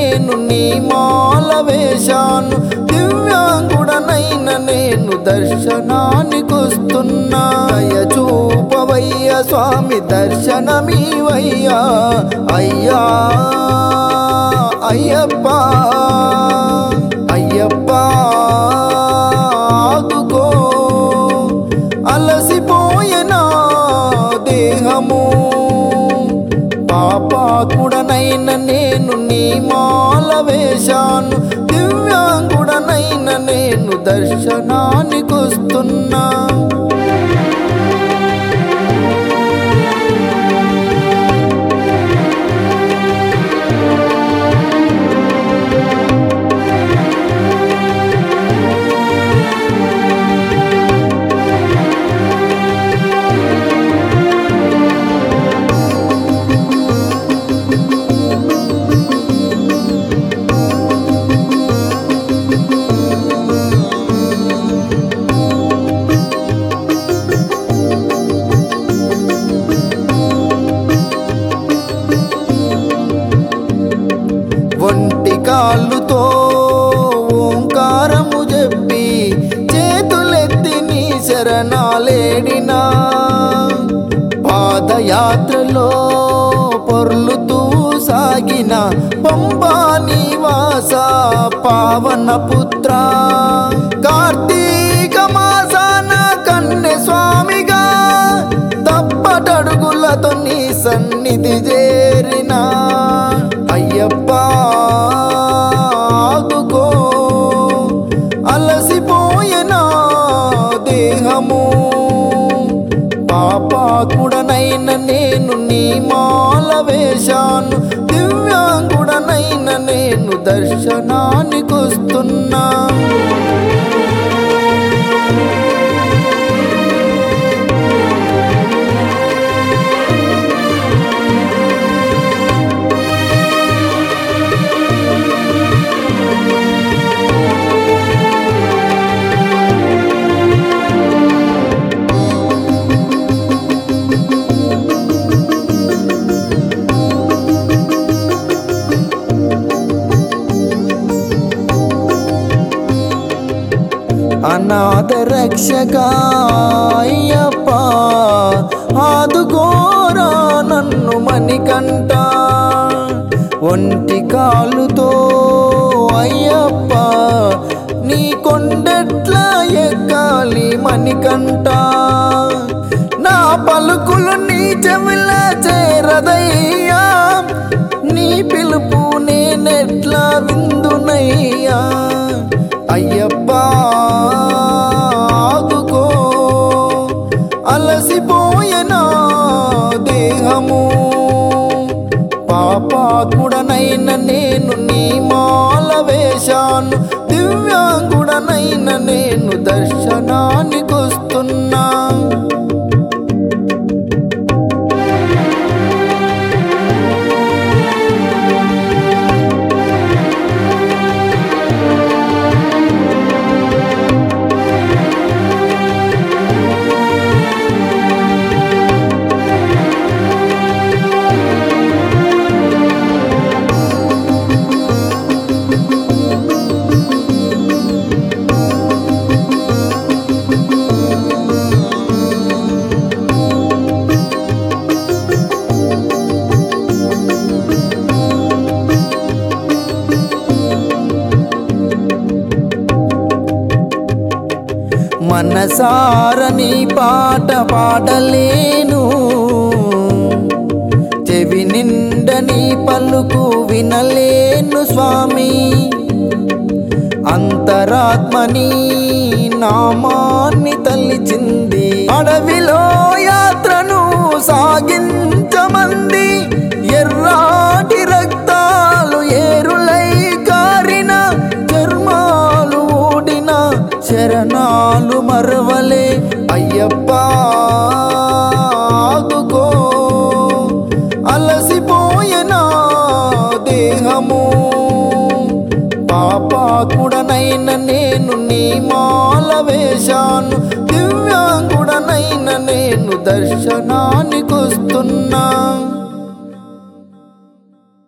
నేను నీ మాల వేశాను దివ్యాంగుడనైన నేను దర్శనానికొస్తున్నా దయ చూపవయ్య స్వామి దర్శనమీవయ్యా అయ్యా అయ్యప్ప అయ్యప్ప ఆదుకో అలసిపోయినా దేహము పాపాకుడనైన నేను నీ మాల వేశాను దివ్యాంగుడనైన నేను దర్శనానికొస్తున్నా ఒంటి కాళ్ళుతో ఓంకారము చెప్పి చేతులెత్తి నీ శరణాలేడినా పాదయాత్రలో పొర్లుతూ సాగిన పంబా నివాస పావన పుత్ర కార్తీక మాసాన కన్నె స్వామిగా తప్పటడుగులతో నీ సన్నిధి చేరిన అయ్యప్ప ఆదుకో అలసిపోయిన దేహము పాపాకుడనైన నేను నీ మాల వేశాను దివ్యాంగుడనైన నేను దర్శనానికొస్తున్నా అనాథ రక్షగా అయ్యప్ప ఆదుకోరా నన్ను మణికంట ఒంటి కాలుతో అయ్యప్ప నీ కొండెట్ల ఎక్కాలి మణికంట నా పలుకులు నీ చెవిల చేరదయ్యా నీ పిలుపు నేనెట్లా విందునయ్యా అయ్యప్ప ఆదుకో అలసిపోయిన దేహము పాపాకుడనైన నేను నీ మాల వేశాను దివ్యాంగుడనైన నేను దర్శనానికొస్తున్నా మనసారని పాట పాడలేను చెవి నిండని పలుకు వినలేను స్వామి అంతరాత్మని నామాన్ని తలిచింది అడవిలో యాత్రను సాగించమంది ఎర్రాటి రక్తాలు ఏరులై కారిన చర్మాలు ఊడిన శరణాలు మరవలే అయ్యప్ప ఆదుకో అలసిపోయిన దేహము పాపాకుడనైన నేను నీ మాల వేశాను దివ్యాంగుడనైన నేను దర్శనానికొస్తున్నా